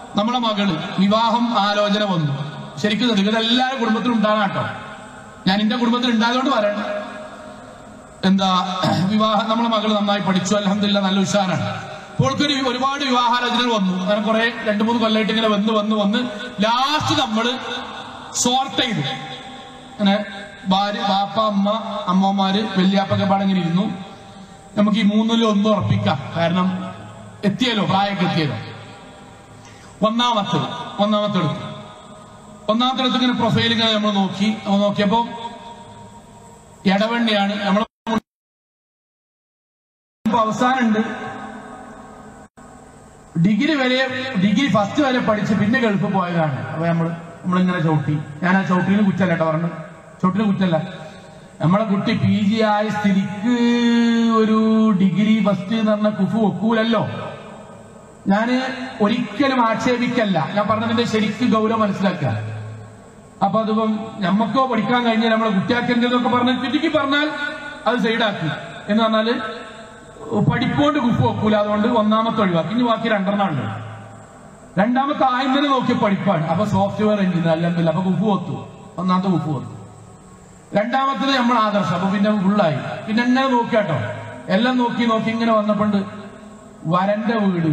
നമ്മളെ മകള് വിവാഹം ആലോചന വന്നു ശരിക്കും ശ്രദ്ധിക്കുക ഇതെല്ലാവരും കുടുംബത്തിലും ഉണ്ടാകാം കേട്ടോ ഞാൻ എന്റെ കുടുംബത്തിൽ ഉണ്ടായതുകൊണ്ട് പറയണം എന്താ വിവാഹം നമ്മളെ മകൾ നന്നായി പഠിച്ചു അലഹമില്ല നല്ല ഉഷാറാണ് ഇപ്പോൾക്കൊരു ഒരുപാട് വിവാഹാലോചനകൾ വന്നു അങ്ങനെ കുറെ രണ്ടു മൂന്ന് കൊല്ലമായിട്ട് ഇങ്ങനെ വന്ന് വന്ന് വന്ന് ലാസ്റ്റ് നമ്മൾ സോർട്ട് ചെയ്തു അങ്ങനെ ഭാര്യ ബാപ്പ അമ്മ അമ്മമാര് വല്യാപ്പൊക്കെ പാടെ ഇങ്ങനെ ഇരുന്നു നമുക്ക് ഈ മൂന്നിലും ഒന്ന് ഉറപ്പിക്കാം കാരണം എത്തിയല്ലോ പ്രായമൊക്കെ എത്തിയല്ലോ ഒന്നാമത്തത് ഒന്നാമത്തെ എടുത്തു ഒന്നാമത്തെ എടുത്ത് ഇങ്ങനെ പ്രൊഫൈൽ ഇങ്ങനെ നമ്മൾ നോക്കി നമ്മൾ നോക്കിയപ്പോ ഇടവണ്ണിയാണ് നമ്മൾ അവസാനമുണ്ട് ഡിഗ്രി വരെ ഡിഗ്രി ഫസ്റ്റ് വരെ പഠിച്ച് പിന്നെ ഗൾഫ് പോയതാണ് അപ്പൊ നമ്മള് നമ്മളിങ്ങനെ ചവിട്ടി ഞാൻ ആ ചവിട്ടിന് കുറ്റല്ല കേട്ടോ പറഞ്ഞു ചവിട്ടിന് കുറ്റല്ല നമ്മളെ കുട്ടി പി ജി ആയ സ്ഥിതിക്ക് ഒരു ഡിഗ്രി ഫസ്റ്റ് എന്ന് പറഞ്ഞ കുഫു ഒക്കൂലല്ലോ ഞാന് ഒരിക്കലും ആക്ഷേപിക്കല്ല ഞാൻ പറഞ്ഞതിന്റെ ശരിക്ക് ഗൗരവം മനസ്സിലാക്കുക അപ്പൊ അതിപ്പം ഞമ്മക്കോ പഠിക്കാൻ കഴിഞ്ഞാൽ നമ്മളെ കുട്ടിയാക്കേണ്ടതൊക്കെ പറഞ്ഞ് ചുരുക്കി പറഞ്ഞാൽ അത് സൈഡാക്കി എന്ന് പറഞ്ഞാല് പഠിപ്പോണ്ട് കുപ്പ് വെക്കൂല അതുകൊണ്ട് ഒന്നാമത്തെ ഒഴിവാക്കി ഇനി ബാക്കി രണ്ടെണ്ണം ഉണ്ട് രണ്ടാമത്തെ ആദ്യം തന്നെ നോക്കിയ പഠിപ്പാണ് അപ്പൊ സോഫ്റ്റ്വെയർ എഞ്ചിനീയർ അല്ലെങ്കിൽ അപ്പൊ കുപ്പ് ഒത്തു ഒന്നാമത്തെ കുപ്പ് ഒത്തു രണ്ടാമത്തത് നമ്മൾ ആദർശം അപ്പൊ പിന്നെ ഫുള്ളായി പിന്നെ എങ്ങനെ നോക്കിയാട്ടോ എല്ലാം നോക്കി നോക്കി ഇങ്ങനെ വന്നപ്പോണ്ട് വരന്റെ വീട്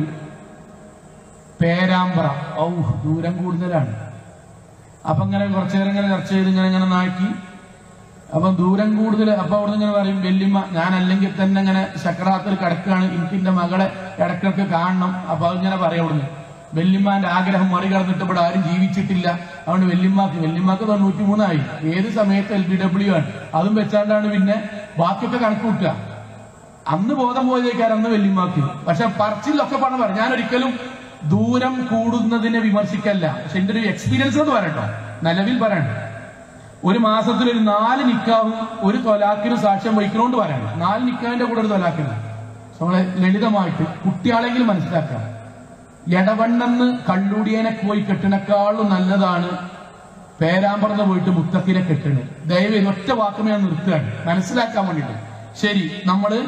പേരാമ്പ്ര ഔ ദൂരം കൂടുതലാണ് അപ്പൊ ഇങ്ങനെ കുറച്ചു നേരം ഇങ്ങനെ ചർച്ച ചെയ്ത് ഇങ്ങനെ ഇങ്ങനെ നാക്കി അപ്പൊ ദൂരം കൂടുതൽ അപ്പൊ അവിടെ ഇങ്ങനെ പറയും വല്യമ്മ ഞാൻ അല്ലെങ്കിൽ തന്നെ ഇങ്ങനെ ചക്രാത്തിൽ കിടക്കുകയാണ് എനിക്ക് എന്റെ മകളെ ഇടക്കിടക്ക് കാണണം അപ്പൊ അതിങ്ങനെ പറയാം അവിടുന്ന് വല്യമ്മാന്റെ ആഗ്രഹം മറികടന്നിട്ട് ഇവിടെ ആരും ജീവിച്ചിട്ടില്ല അതുകൊണ്ട് വല്യമ്മാക്ക് വല്യമ്മാക്ക് തൊണ്ണൂറ്റി മൂന്നായി ഏത് സമയത്ത് എൽ ബി ഡബ്ല്യു ആണ് അതും വെച്ചാണ്ടാണ് പിന്നെ ബാക്കിയൊക്കെ കണക്ക് കൂട്ടുക അന്ന് ബോധം പോയതേക്കാർ അന്ന് വല്യമ്മാക്ക് പക്ഷെ പറച്ചിലൊക്കെ പണം പറയും ഞാൻ ഒരിക്കലും ദൂരം കൂടുന്നതിനെ വിമർശിക്കല്ല പക്ഷെ എന്റെ ഒരു എക്സ്പീരിയൻസ് കൊണ്ട് പറയട്ടോ നിലവിൽ പറയണം ഒരു മാസത്തിൽ ഒരു നാല് നിക്കാവും ഒരു തൊലാക്കിന് സാക്ഷ്യം വഹിക്കണോണ്ട് പറയണം നാല് നിക്കാവിന്റെ കൂടെ ഒരു തൊലാക്കിന് നമ്മളെ ലളിതമായിട്ട് കുട്ടികളെങ്കിലും മനസ്സിലാക്കാം എടവണ്ണെന്ന് കള്ളൂടിയനെ പോയി കെട്ടിനേക്കാളും നല്ലതാണ് പേരാമ്പറന്ന് പോയിട്ട് മുത്തക്കിനെ കെട്ടണ് ദയവ് ഇത് ഒറ്റ വാക്കുമേ ഞാൻ നിർത്തുകയാണ് മനസ്സിലാക്കാൻ വേണ്ടിട്ട് ശരി നമ്മള്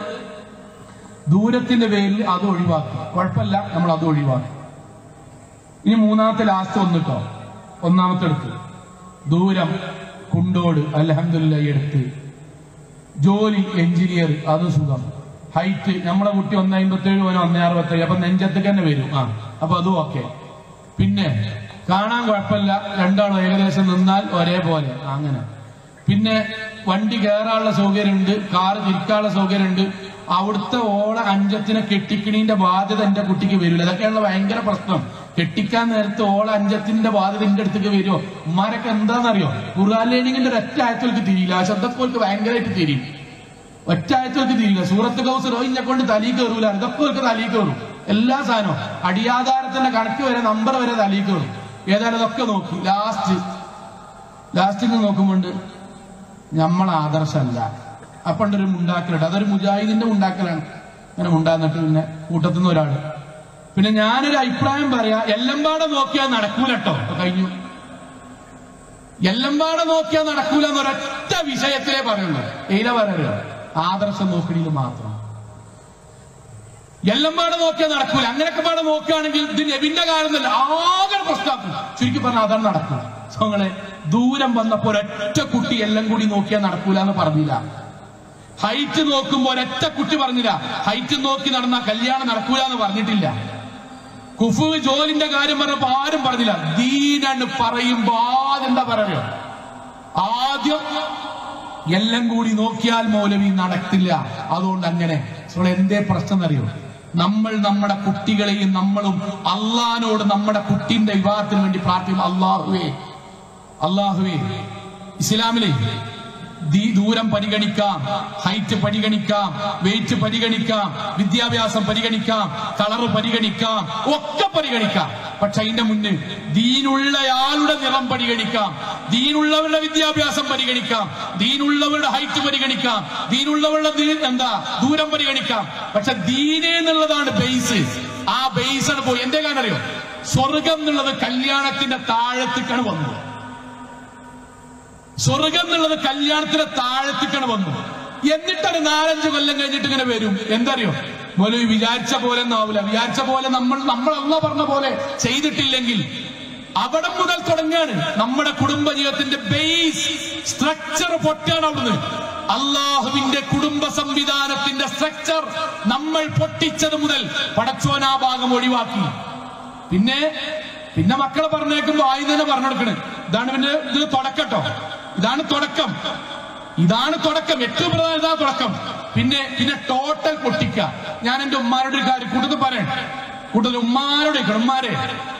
ദൂരത്തിന്റെ പേരിൽ അത് ഒഴിവാക്കി കുഴപ്പമില്ല നമ്മൾ അത് ഒഴിവാക്കി ഇനി മൂന്നാമത്തെ ലാസ്റ്റ് ഒന്നിട്ടോ ഒന്നാമത്തെ എടുത്ത് ദൂരം കുണ്ടോട് അലഹമില്ല എടുത്ത് ജോലി എഞ്ചിനീയർ അത് സുഖം ഹൈറ്റ് നമ്മളെ കുട്ടി ഒന്ന് അമ്പത്തേഴ് ഓനോ ഒന്ന് അറുപത്തേഴ് അപ്പൊ നെഞ്ചത്തേക്ക് തന്നെ വരും ആ അപ്പൊ അതും ഓക്കെ പിന്നെ കാണാൻ കുഴപ്പമില്ല രണ്ടാളും ഏകദേശം നിന്നാൽ ഒരേപോലെ ആ, അങ്ങനെ പിന്നെ വണ്ടി കയറാനുള്ള സൗകര്യമുണ്ട് കാറ് തിരിക്കാനുള്ള സൗകര്യമുണ്ട് അവിടുത്തെ ഓള അഞ്ചത്തിനെ കെട്ടിക്കണീന്റെ ബാധ്യത എന്റെ കുട്ടിക്ക് വരില്ല അതൊക്കെയാണ് ഭയങ്കര പ്രശ്നം കെട്ടിക്കാൻ നേരത്തെ ഓള അഞ്ചത്തിന്റെ ബാധ്യത എന്റെ അടുത്തേക്ക് വരുമോ ഉമ്മാരൊക്കെ എന്താണെന്നറിയോ ഖുർആൻ ലേണിംഗിന്റെ ഒരൊറ്റ ആയത്തോൾക്ക് തിരിയില്ല ആ ശബ്ദക്കോൾക്ക് ഭയങ്കരമായിട്ട് തിരിയും ഒറ്റ ആയത്തോൾക്ക് തിരിയില്ല സൂറത്ത് കൗസർ ഇന്നെ കൊണ്ട് തലി കയറൂല ഇതൊക്കെ അവർക്ക് തലി കയറും എല്ലാ സാധനവും അടിയാധാരത്തിന്റെ കണക്ക് വരെ നമ്പർ വരെ തലി കയറും ഏതായാലും അതൊക്കെ നോക്കി ലാസ്റ്റ് ലാസ്റ്റിങ് നോക്കുമ്പോണ്ട് നമ്മൾ ആദർശമല്ല അപ്പണ്ടൊരു മുണ്ടാക്കലുണ്ട് അതൊരു മുജാഹിദിന്റെ മുണ്ടാക്കലാണ് അങ്ങനെ മുണ്ടാന്നിട്ട് പിന്നെ കൂട്ടത്തിൽ നിന്ന് ഒരാള് പിന്നെ ഞാനൊരു അഭിപ്രായം പറയാ എല്ലമ്പാടെ നോക്കിയാൽ നടക്കൂല കേട്ടോ കഴിഞ്ഞു എല്ലമ്പാടെ നോക്കിയാൽ നടക്കൂല എന്നൊരൊറ്റ വിഷയത്തിലേ പറയുള്ളൂ ഏതാ പറയുക ആദർശം നോക്കണിയിൽ മാത്രം എല്ലമ്പാടെ നോക്കിയാൽ നടക്കൂല അങ്ങനെയൊക്കെ പാടെ നോക്കുകയാണെങ്കിൽ ഇത് നബിന്റെ കാലം തന്നെ ആകെ പ്രശ്നമാക്കും ചുരുക്കി പറഞ്ഞാൽ അതാണ് നടക്കൂല സോ നിങ്ങളെ ദൂരം വന്നപ്പോ ഒരൊറ്റ കുട്ടി എല്ലാം കൂടി നോക്കിയാൽ നടക്കൂല എന്ന് പറഞ്ഞില്ല ഹൈറ്റ് നോക്കുമ്പോ ഒരൊറ്റ കുട്ടി പറഞ്ഞില്ല ഹൈറ്റ് നോക്കി നടന്ന കല്യാണം നടക്കൂല എന്ന് പറഞ്ഞിട്ടില്ല കുഫു ജോലിന്റെ കാര്യം പറഞ്ഞപ്പോ ആരും പറഞ്ഞില്ല ദീനാണ് പറയുമ്പോ ആദ്യം എന്താ പറയുക ആദ്യം എല്ലാം കൂടി നോക്കിയാൽ മൗലവി നടക്കില്ല അതുകൊണ്ട് അങ്ങനെ സോ എന്തേ പ്രശ്നം അറിയോ നമ്മൾ നമ്മുടെ കുട്ടികളെയും നമ്മളും അള്ളഹാനോട് നമ്മുടെ കുട്ടിന്റെ വിവാഹത്തിന് വേണ്ടി പ്രാർത്ഥിക്കും അള്ളാഹുവേ അള്ളാഹുവേ ഇസ്ലാമിലെ ദീ- ദൂരം പരിഗണിക്കാം ഹൈറ്റ് പരിഗണിക്കാം വെയിറ്റ് പരിഗണിക്കാം വിദ്യാഭ്യാസം പരിഗണിക്കാം കളറ് പരിഗണിക്കാം ഒക്കെ പരിഗണിക്കാം പക്ഷെ അതിന്റെ മുന്നിൽ ദീനുള്ളയാളുടെ നിറം പരിഗണിക്കാം ദീനുള്ളവരുടെ വിദ്യാഭ്യാസം പരിഗണിക്കാം ദീനുള്ളവരുടെ ഹൈറ്റ് പരിഗണിക്കാം ദീനുള്ളവരുടെ ദീ- എന്താ ദൂരം പരിഗണിക്കാം പക്ഷെ ദീനെ എന്നുള്ളതാണ് ബേസ് ആ ബേസ് ആണ് പോയി എന്തേ കാരണം അറിയോ സ്വർഗം എന്നുള്ളത് കല്യാണത്തിന്റെ താഴത്തേക്കാണ് വന്നത് സ്വർഗം എന്നുള്ളത് കല്യാണത്തിന്റെ താഴത്തേക്കാണ് വന്നു എന്നിട്ടൊരു നാലഞ്ച് കൊല്ലം കഴിഞ്ഞിട്ട് ഇങ്ങനെ വരും എന്തറിയോ മോലി വിചാരിച്ച പോലെ ഒന്നാവൂല വിചാരിച്ച പോലെ നമ്മൾ നമ്മൾ അല്ല പറഞ്ഞ പോലെ ചെയ്തിട്ടില്ലെങ്കിൽ അവിടെ മുതൽ തുടങ്ങാണ് നമ്മുടെ കുടുംബ ജീവിതത്തിന്റെ ബേസ് സ്ട്രക്ചർ പൊട്ടാണ് അവിടുന്ന് അള്ളാഹുവിന്റെ കുടുംബ സംവിധാനത്തിന്റെ സ്ട്രക്ചർ നമ്മൾ പൊട്ടിച്ചത് മുതൽ പടച്ചോൻ ആ ഭാഗം ഒഴിവാക്കി പിന്നെ പിന്നെ മക്കളെ പറഞ്ഞേക്കുമ്പോ ആദ്യം തന്നെ പറഞ്ഞു കൊടുക്കണ് ഇതാണ് പിന്നെ ഇത് തുടക്കട്ടോ ഇതാണ് തുടക്കം ഇതാണ് തുടക്കം ഏറ്റവും പ്രധാന ഇതാ തുടക്കം പിന്നെ പിന്നെ ടോട്ടൽ പൊട്ടിക്ക ഞാൻ എന്റെ ഉമ്മാരോട് ഒരു കാര്യം കൂടുതൽ പറയണം കൂടുതൽ ഉമ്മാരോട് ചോദിക്കണം, ഉമ്മാരെ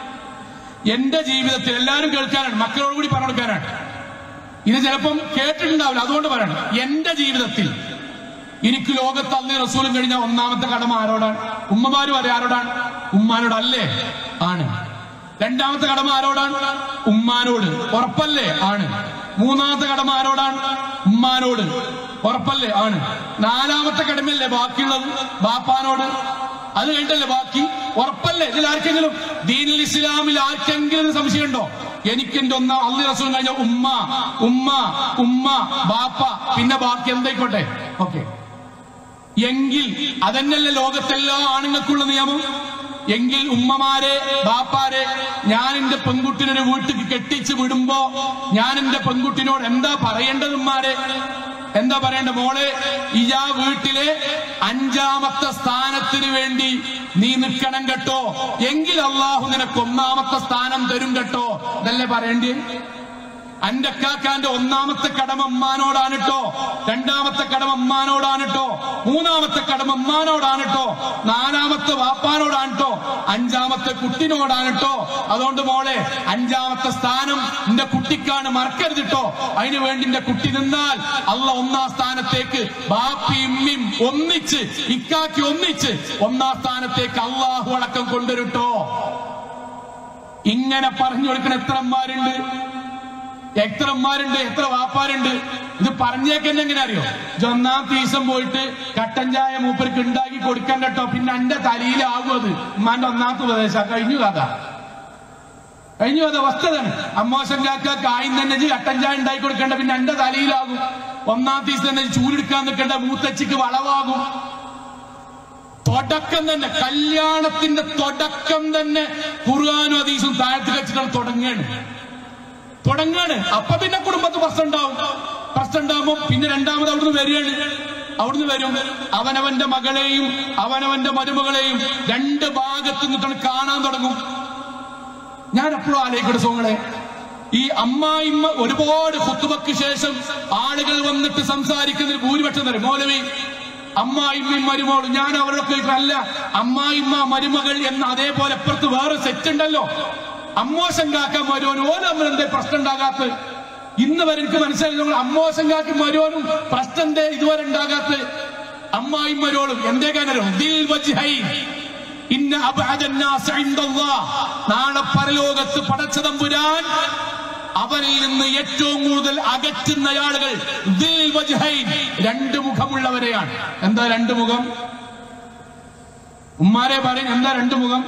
എന്റെ ജീവിതത്തിൽ എല്ലാവരും കേൾക്കാനാണ് മക്കളോട് കൂടി പറഞ്ഞു കൊടുക്കാനാണ് ഇത് ചിലപ്പം കേട്ടിട്ടുണ്ടാവില്ല അതുകൊണ്ട് പറയണം എന്റെ ജീവിതത്തിൽ എനിക്ക് ലോകത്ത് അന്ന് റസൂലും കഴിഞ്ഞ ഒന്നാമത്തെ കടമ ആരോടാണ് ഉമ്മമാരും അറിയാം ആരോടാണ് ഉമ്മാനോടല്ലേ ആണ് രണ്ടാമത്തെ കടമ ആരോടാണ് ഉമ്മാനോട് ഉറപ്പല്ലേ ആണ് മൂന്നാമത്തെ കടമ ആരോടാണ് ഉമ്മാനോട് ഉറപ്പല്ലേ ആണ് നാലാമത്തെ കടമയല്ലേ ബാക്കിയുള്ളത് ബാപ്പാനോട് അത് കഴിഞ്ഞല്ലേ ബാക്കി ഉറപ്പല്ലേ ഇതിൽ ആർക്കെങ്കിലും ദീനിൽ ഇസ്ലാമിൽ ആർക്കെങ്കിലും ഒരു സംശയമുണ്ടോ എനിക്ക് എന്റെ ഒന്നാം അള്ളി റസൂൽ കഴിഞ്ഞ ഉമ്മ ഉമ്മ ഉമ്മ ബാപ്പ പിന്നെ ബാക്കി എന്തായിക്കോട്ടെ ഓക്കെ എങ്കിൽ അതന്നല്ലേ ലോകത്തെല്ലാ ആണുങ്ങൾക്കുള്ള നിയമം എങ്കിൽ ഉമ്മമാരെ ബാപ്പാരെ ഞാൻ എന്റെ പെൺകുട്ടിനൊരു വീട്ടിൽ കെട്ടിച്ച് വിടുമ്പോ ഞാൻ എന്റെ പെൺകുട്ടിനോട് എന്താ പറയേണ്ടത് ഉമ്മാരെ എന്താ പറയേണ്ട മോളെ ഇയാ വീട്ടിലെ അഞ്ചാമത്തെ സ്ഥാനത്തിന് വേണ്ടി നീ നിൽക്കണം കേട്ടോ എങ്കിൽ അള്ളാഹു നിനക്ക് ഒന്നാമത്തെ സ്ഥാനം തരും കേട്ടോ ഇതല്ലേ പറയേണ്ടി അന്റെ കാക്കാന്റെ ഒന്നാമത്തെ കടമ അമ്മാനോടാണ് കേട്ടോ രണ്ടാമത്തെ കടമ അമ്മാനോടാണ് കേട്ടോ മൂന്നാമത്തെ കടമ അമ്മാനോടാണ് കേട്ടോ നാലാമത്തെ വാപ്പാനോടാണ് കേട്ടോ അഞ്ചാമത്തെ കുട്ടിനോടാണ് കേട്ടോ അതുകൊണ്ട് മോളെ അഞ്ചാമത്തെ സ്ഥാനം എന്റെ കുട്ടിക്കാണ് മറക്കരുത് കേട്ടോ അതിനു വേണ്ടി എന്റെ കുട്ടി നിന്നാൽ അല്ല ഒന്നാം സ്ഥാനത്തേക്ക് ബാപ്പി ഇമ്മിയും ഒന്നിച്ച് ഇക്കാക്കി ഒന്നിച്ച് ഒന്നാം സ്ഥാനത്തേക്ക് അള്ളാഹു അടക്കം കൊണ്ടുവരുട്ടോ ഇങ്ങനെ പറഞ്ഞു കൊടുക്കുന്ന എത്രമാരുണ്ട് എത്രമാരുണ്ട് എത്ര വാപ്പാരുണ്ട് ഇത് പറഞ്ഞേക്കെന്നെ എങ്ങനെ അറിയോ ഇജ്ജ് ഒന്നാം ദിവസം പോയിട്ട് കട്ടൻ ചായ മൂപ്പർക്ക് ഉണ്ടാക്കി കൊടുക്കാൻ കേട്ടോ പിന്നെ എന്റെ തലയിലാകും അത് ഉമ്മാന്റെ ഒന്നാമത്തെ ഉപദേശം കഴിഞ്ഞു കഥ കഴിഞ്ഞു കഥ വസ്തുതയാണ് അമ്മോശം കാക്ക കായും തന്നെ ഇജ്ജ് കട്ടൻ ചായ ഉണ്ടാക്കി കൊടുക്കേണ്ട പിന്നെ എന്റെ തലയിലാകും ഒന്നാം ദിവസം തന്നെ ചൂലെടുക്കാൻ നിൽക്കേണ്ട മൂത്തച്ചിക്ക് വളവാകും തുടക്കം തന്നെ കല്യാണത്തിന്റെ തുടക്കം തന്നെ ഖുർആാനും അതീസും താഴത്ത് വെച്ചിട്ടാണ് തുടങ്ങുകയാണ് തുടങ്ങാണ് അപ്പൊ പിന്നെ കുടുംബത്ത് പ്രശ്നം ഉണ്ടാവും പ്രശ്നം ഉണ്ടാവുമ്പോ പിന്നെ രണ്ടാമത് അവിടുന്ന് വരികയാണ് അവിടുന്ന് വരും അവനവന്റെ മകളെയും അവനവന്റെ മരുമകളെയും രണ്ട് ഭാഗത്ത് നിന്നിട്ടാണ് കാണാൻ തുടങ്ങും ഞാൻ എപ്പോഴും ആലോചിക്കട്ടെ സോങ്ങളെ ഈ അമ്മായിമ്മ ഒരുപാട് കുത്തുബക്ക് ശേഷം ആളുകൾ വന്നിട്ട് സംസാരിക്കുന്നതിൽ ഭൂരിപക്ഷം തരും മൗലവി അമ്മായിമ്മയും മരുമോളും ഞാൻ അവരൊക്കെ അല്ല അമ്മായിമ്മ മരുമകൾ എന്ന അതേപോലെ അപ്പുറത്ത് വേറെ സെറ്റ് ഉണ്ടല്ലോ അമ്മോശം കാക്കാൻ മരുവനും ഓരോ തമ്മിൽ എന്തേ പ്രശ്നം ഉണ്ടാകാത്ത ഇന്ന് വരെ എനിക്ക് മനസ്സിലായി നമ്മൾ അമ്മോശം കാക്കി മരുവനും പ്രശ്നം എന്തേ ഇതുവരെ ഉണ്ടാകാത്ത അമ്മായിയും മരുവോളും എന്തേ കാര്യം ദിൽ വജ്ഹൈൻ ഇന്ന അബ്അദന്നാസ് ഇൻദല്ലാഹ്. നാളെ പരലോകത്ത് പടച്ചതമ്പുരാൻ അവരിൽ നിന്ന് ഏറ്റവും കൂടുതൽ അകറ്റുന്ന ആളുകൾ ദിൽ വജ്ഹൈൻ. രണ്ട് മുഖമുള്ളവരെയാണ് എന്താ രണ്ട് മുഖം ഉമ്മാരെ പറയും എന്താ രണ്ട് മുഖം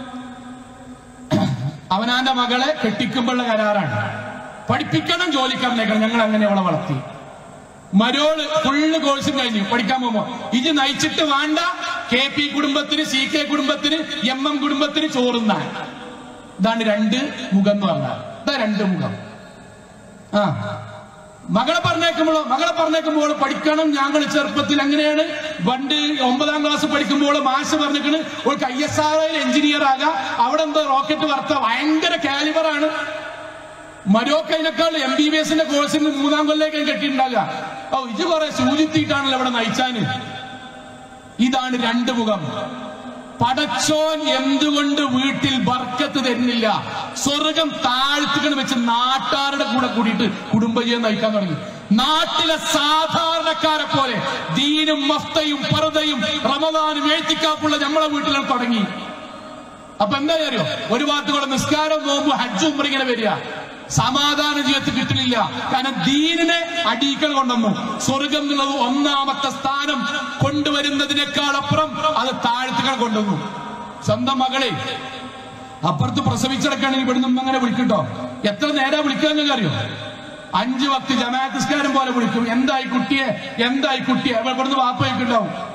അവനാന്റെ മകളെ കെട്ടിക്കുമ്പോഴുള്ള കരാറാണ് പഠിപ്പിക്കണം ജോലിക്കറിനേക്കണം ഞങ്ങൾ അങ്ങനെ അവളെ വളർത്തി മരോള് ഫുള്ള് കോഴ്സും കഴിഞ്ഞു പഠിക്കാൻ പോകുമ്പോ ഇത് നയിച്ചിട്ട് വേണ്ട കെ പി കുടുംബത്തിന് സി കെ കുടുംബത്തിന് എം എം കുടുംബത്തിന് ചോറുന്നാൻ ഇതാണ് രണ്ട് മുഖം എന്ന് പറഞ്ഞാൽ ഇതാ രണ്ട് മുഖം ആ മകളെ പറഞ്ഞേക്കുമ്പോഴോ മകളെ പറഞ്ഞേക്കുമ്പോൾ പഠിക്കണം ഞങ്ങൾ ചെറുപ്പത്തിൽ എങ്ങനെയാണ് പണ്ട് ഒമ്പതാം ക്ലാസ് പഠിക്കുമ്പോൾ മാഷ് പറഞ്ഞിട്ട് ഒരു ഐ എസ് ആർ എഞ്ചിനീയർ ആകാം അവിടെ എന്തോ റോക്കറ്റ് വർത്ത ഭയങ്കര കാലിബറാണ് മരോക്കൈനേക്കാൾ എം ബി ബി എസിന്റെ കോഴ്സിന് മൂന്നാം കൊല്ലേക്ക് കെട്ടിയിട്ടുണ്ടാകുക ഓ ഇത് കുറെ സൂചിത്തിയിട്ടാണല്ലോ ഇവിടെ നയിച്ചാന് ഇതാണ് രണ്ട് മുഖം പടച്ചോൻ എന്തുകൊണ്ട് വീട്ടിൽ ബർക്കത്ത് തരുന്നില്ല സ്വർഗം താഴ്ത്തുകൾ വെച്ച് നാട്ടാരുടെ കൂടെ കൂടിയിട്ട് കുടുംബജീവൻ നയിക്കാൻ തുടങ്ങി നാട്ടിലെ സാധാരണക്കാരെ പോലെ ദീനും മഫ്തയും പർദയും റമദാനും എഴുത്തിക്കാപ്പുള്ള നമ്മളെ വീട്ടിലാണ് തുടങ്ങി അപ്പൊ എന്താ അറിയോ ഒരു ഭാഗത്ത് കൂടെ നിസ്കാരം നോമ്പ് ഹജ്ജ് ഉംറ ഇങ്ങനെ വരിക സമാധാന ജീവിതത്തിൽ കിട്ടുന്നില്ല കാരണം ദീനിനെ അടീക്കൽ കൊണ്ടുവന്നു സ്വർഗം എന്നുള്ളത് ഒന്നാമത്തെ സ്ഥാനം കൊണ്ടുവരുന്നതിനേക്കാൾ അപ്പുറം അത് താഴ്ത്തുകൾ കൊണ്ടുവന്നു സ്വന്തം മകളെ അപ്പുറത്ത് പ്രസവിച്ചിടക്കാണെങ്കിൽ ഇവിടുന്ന് ഉമ്മ അങ്ങനെ വിളിക്കട്ടോ എത്ര നേരം വിളിക്കാൻ നിങ്ങൾക്ക് അറിയോ അഞ്ചു വക്തി ജമാഅത്ത് നിസ്കാരം പോലെ വിളിക്കും എന്തായി കുട്ടിയെ എന്തായി കുട്ടിയെ ഇവിടെ ഇവിടുന്ന് വാപ്പ വയ്ക്കുണ്ടാവും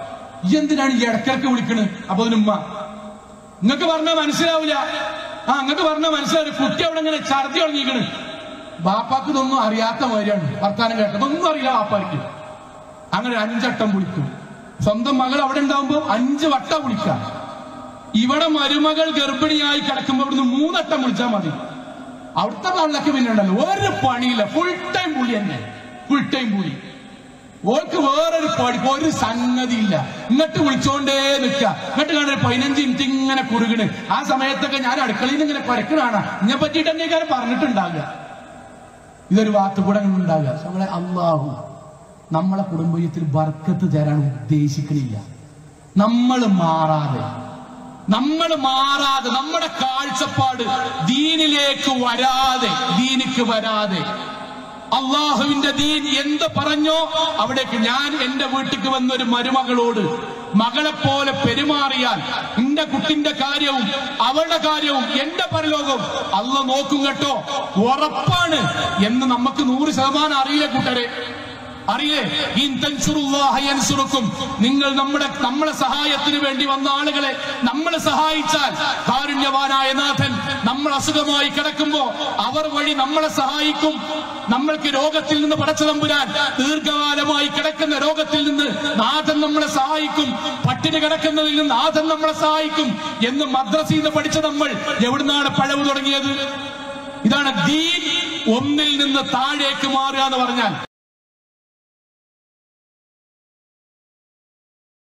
ഈ എന്തിനാണ് ഈ ഇടക്കിടക്ക് വിളിക്കണത് അപ്പൊ അതിനുമ്മ നിങ്ങൾക്ക് പറഞ്ഞാൽ മനസ്സിലാവില്ല ആ നിങ്ങൾക്ക് പറഞ്ഞാൽ മനസ്സിലാവില്ല കുട്ടി അവിടെ ഇങ്ങനെ ഛർദി തുടങ്ങിക്കണ് ബാപ്പാക്ക് ഇതൊന്നും അറിയാത്ത മാതിരിയാണ് വർത്താനം കേട്ടത് ഒന്നും അറിയില്ല ബാപ്പാക്ക് അങ്ങനെ അഞ്ചട്ടം വിളിക്കും സ്വന്തം മകൾ അവിടെ ഉണ്ടാവുമ്പോ അഞ്ച് വട്ടം വിളിക്കാം ഇവിടെ മരുമകൾ ഗർഭിണിയായി കിടക്കുമ്പോ ഇവിടുന്ന് മൂന്നട്ടം വിളിച്ചാൽ മതി അവിടുത്തെ തള്ളക്ക് പിന്നെ ഉണ്ടല്ലോ ഒരു പണിയില്ല ഫുൾ ടൈം പുളി തന്നെ ഫുൾ ടൈം പുളി ഓൾക്ക് വേറൊരു പടി ഒരു സംഗതി ഇല്ല ഇങ്ങോട്ട് വിളിച്ചോണ്ടേ നിക്ക ഇങ്ങോട്ട് കാണാൻ പതിനഞ്ച് മിനിറ്റ് ഇങ്ങനെ കുറുകണ് ആ സമയത്തൊക്കെ ഞാൻ അടുക്കളയിൽ നിന്ന് ഇങ്ങനെ കുരക്കണാണ് ഇതിനെ പറ്റിയിട്ട് തന്നെ കാര്യം പറഞ്ഞിട്ടുണ്ടാകുക ഇതൊരു വാത്ത് കൂടെ അങ്ങനെ ഉണ്ടാകുക നമ്മളെ അള്ളാഹു നമ്മളെ കുടുംബത്തിൽ ബർക്കത്ത് തരാൻ ഉദ്ദേശിക്കണില്ല നമ്മൾ മാറാതെ നമ്മൾ മാറാതെ നമ്മുടെ കാഴ്ചപ്പാട് ദീനിലേക്ക് വരാതെ ദീനിക്ക് വരാതെ അള്ളാഹുവിന്റെ ദീൻ എന്ത് പറഞ്ഞോ അവിടേക്ക് ഞാൻ എന്റെ വീട്ടിക്ക് വന്ന ഒരു മരുമകളോട് മകളെ പോലെ പെരുമാറിയാൽ എന്റെ കുട്ടിന്റെ കാര്യവും അവളുടെ കാര്യവും എന്റെ പരലോകവും അല്ല നോക്കും കേട്ടോ ഉറപ്പാണ് എന്ന് നമുക്ക് നൂറ് ശതമാനം അറിയില്ല കൂട്ടരെ അറിയേ ഇൻ തൻസുറുല്ലാഹ യൻസുറുക്കും നിങ്ങൾ നമ്മുടെ നമ്മളെ സഹായത്തിന് വേണ്ടി വന്ന ആളുകളെ നമ്മളെ സഹായിച്ചാൽ കാരുണ്യവാനായ നാഥൻ നമ്മൾ അസുഖമായി കിടക്കുമ്പോ അവർ വഴി നമ്മളെ സഹായിക്കും നമ്മൾക്ക് രോഗത്തിൽ നിന്ന് പടച്ചു തമ്പുരാൻ ദീർഘകാലമായി കിടക്കുന്ന രോഗത്തിൽ നിന്ന് നാഥൻ നമ്മളെ സഹായിക്കും പട്ടിണി കിടക്കുന്നതിൽ നിന്ന് നാഥൻ നമ്മളെ സഹായിക്കും എന്ന് മദ്രസയിൽ നിന്ന് പഠിച്ച നമ്മൾ എവിടുന്നാണ് പഴവ് തുടങ്ങിയത് ഇതാണ് ദീൻ ഒന്നിൽ നിന്ന് താഴേക്ക് മാറുക എന്ന് പറഞ്ഞാൽ